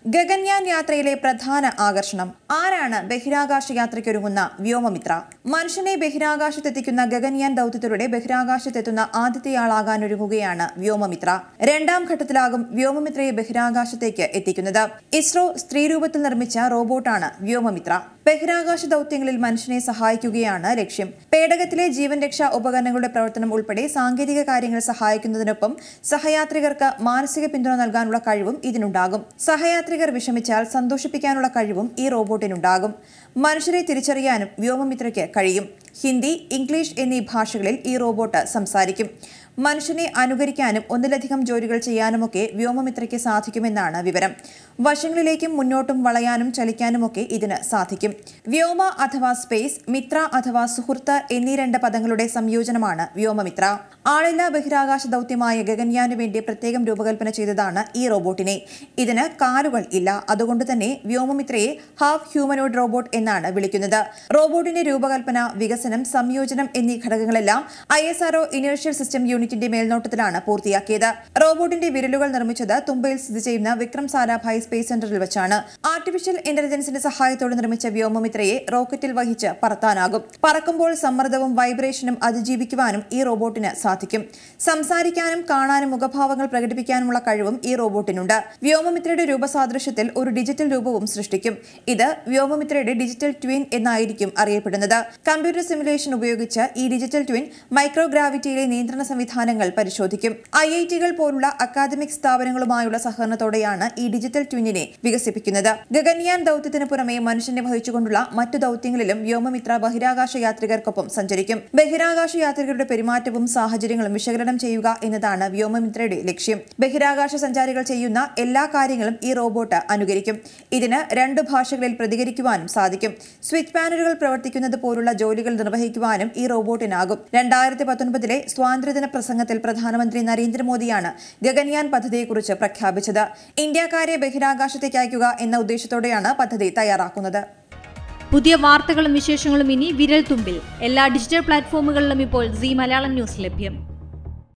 ഗഗൻയാൻ യാത്രയിലെ പ്രധാന ആകർഷണം ആരാണ് ബഹിരാകാശ യാത്രയ്ക്കൊരുങ്ങുന്ന വ്യോമമിത്ര മനുഷ്യനെ ബഹിരാകാശത്തെത്തിക്കുന്ന ഗഗൻയാൻ ദൗത്യത്തിലൂടെ ബഹിരാകാശത്തെത്തുന്ന ആദ്യത്തെയാളാകാനൊരുങ്ങുകയാണ് വ്യോമമിത്ര രണ്ടാം ഘട്ടത്തിലാകും വ്യോമമിത്രയെ ബഹിരാകാശത്തേക്ക് എത്തിക്കുന്നത് ഇസ്രോ സ്ത്രീരൂപത്തിൽ നിർമ്മിച്ച റോബോട്ടാണ് വ്യോമമിത്ര ബഹിരാകാശ ദൗത്യങ്ങളിൽ മനുഷ്യനെ സഹായിക്കുകയാണ് ലക്ഷ്യം പേടകത്തിലെ ജീവൻ രക്ഷാ ഉപകരണങ്ങളുടെ പ്രവർത്തനം ഉൾപ്പെടെ സാങ്കേതിക കാര്യങ്ങൾ സഹായിക്കുന്നതിനൊപ്പം സഹയാത്രികർക്ക് മാനസിക പിന്തുണ നൽകാനുള്ള കഴിവും ഇതിനുണ്ടാകും സഹയാത്രികർ വിഷമിച്ചാൽ സന്തോഷിപ്പിക്കാനുള്ള കഴിവും ഈ റോബോട്ടിനുണ്ടാകും മനുഷ്യരെ തിരിച്ചറിയാനും വ്യോമമിത്രയ്ക്ക് കഴിയും ഹിന്ദി ഇംഗ്ലീഷ് എന്നീ ഭാഷകളിൽ ഈ റോബോട്ട് സംസാരിക്കും മനുഷ്യനെ അനുകരിക്കാനും ഒന്നിലധികം ജോലികൾ ചെയ്യാനുമൊക്കെ വ്യോമമിത്രയ്ക്ക് സാധിക്കുമെന്നാണ് വിവരം വശങ്ങളിലേക്കും മുന്നോട്ടും വളയാനും ചലിക്കാനുമൊക്കെ ഇതിന് സാധിക്കും വ്യോമ അഥവാ സ്പേസ് മിത്ര അഥവാ സുഹൃത്ത് എന്നീ രണ്ട് പദങ്ങളുടെ സംയോജനമാണ് വ്യോമമിത്ര ആളില്ലാ ബഹിരാകാശ ദൗത്യമായ ഗഗൻയാനു വേണ്ടി പ്രത്യേകം രൂപകൽപ്പന ചെയ്തതാണ് ഈ റോബോട്ടിനെ ഇതിന് കാലുകൾ ഇല്ല അതുകൊണ്ട് തന്നെ വ്യോമമിത്രയെ ഹാഫ് ഹ്യൂമനോയിഡ് റോബോട്ട് എന്നാണ് വിളിക്കുന്നത് റോബോട്ടിന്റെ രൂപകൽപ്പന വികസനം സംയോജനം എന്നീ ഘടകങ്ങളെല്ലാം I S R O inertial system യൂണിറ്റിന്റെ മേൽനോട്ടത്തിലാണ് പൂർത്തിയാക്കിയത് റോബോട്ടിന്റെ വിരലുകൾ നിർമ്മിച്ചത് തുമ്പയിൽ സ്ഥിതി ചെയ്യുന്ന വിക്രം സാരാഭായ് സ്പേസ് സെന്ററിൽ വെച്ചാണ് ആർട്ടിഫിഷ്യൽ ഇന്റലിജൻസിന്റെ സഹായത്തോടെ നിർമ്മിച്ച വ്യോമമിത്രയെ റോക്കറ്റിൽ വഹിച്ച് പറത്താനാകും പറക്കുമ്പോൾ സമ്മർദ്ദവും വൈബ്രേഷനും അതിജീവിക്കുവാനും ഈ റോബോട്ടിന് സാധിക്കും സംസാരിക്കാനും കാണാനും മുഖഭാവങ്ങൾ പ്രകടിപ്പിക്കാനുമുള്ള കഴിവും ഈ റോബോട്ടിനുണ്ട് വ്യോമമിത്രയുടെ രൂപസാദൃശ്യത്തിൽ ഒരു ഡിജിറ്റൽ രൂപവും സൃഷ്ടിക്കും ഇത് വ്യോമമിത്രയുടെ ഡിജിറ്റൽ ട്വിൻ എന്നായിരിക്കും അറിയപ്പെടുന്നത് കമ്പ്യൂട്ടർ സിമുലേഷൻ ഉപയോഗിച്ച് ഈ ഡിജിറ്റൽ ട്വിൻ മൈക്രോഗ്രാവിറ്റിയിലെ നിയന്ത്രണ സംവിധാനങ്ങൾ പരിശോധിക്കും ഐ ഐ ടികൾ പോലുള്ള അക്കാദമിക് സ്ഥാപനങ്ങളുമായുള്ള സഹകരണത്തോടെയാണ് ഈ ഡിജിറ്റൽ ട്വിന്നിനെ വികസിപ്പിക്കുന്നത് ഗഗൻയാൻ ദൗത്യത്തിന് പുറമെ മനുഷ്യനെ വഹിച്ചുകൊണ്ടുള്ള മറ്റു ദൗത്യങ്ങളിലും വ്യോമമിത്ര ബഹിരാകാശ യാത്രികർക്കൊപ്പം സഞ്ചരിക്കും ബഹിരാകാശ യാത്രികരുടെ പെരുമാറ്റവും സാഹചര്യങ്ങളും വിശകലനം ചെയ്യുക എന്നതാണ് വ്യോമമിത്രയുടെ ലക്ഷ്യം ബഹിരാകാശ സഞ്ചാരികൾ ചെയ്യുന്ന എല്ലാ കാര്യങ്ങളും ഈ റോബോട്ട് അനുകരിക്കും ഇതിന് രണ്ട് ഭാഷകളിൽ പ്രതികരിക്കുവാനും സാധിക്കും സ്വിച്ച് പാനലുകൾ പ്രവർത്തിക്കുന്നത് പോലുള്ള ജോലികൾ നിർവഹിക്കുവാനും ഈ റോബോട്ടിനാകും രണ്ടായിരത്തി പത്തൊൻപതിലെ സ്വാതന്ത്ര്യദിന പ്രസംഗത്തിൽ പ്രധാനമന്ത്രി നരേന്ദ്രമോദിയാണ് ഗഗൻയാൻ പദ്ധതിയെക്കുറിച്ച് പ്രഖ്യാപിച്ചത് ഇന്ത്യക്കാരെ ബഹിരാകാശത്തേക്ക് അയക്കുക എന്ന ഉദ്ദേശത്തോടെയാണ് പദ്ധതി തയ്യാറാക്കുന്നത് പുതിയ വാർത്തകളും വിശേഷങ്ങളും ഇനി വിരൽ തുമ്പിൽ എല്ലാ ഡിജിറ്റൽ പ്ലാറ്റ്ഫോമുകളിലും ഇപ്പോൾ സി മലയാളം ന്യൂസ് ലഭ്യം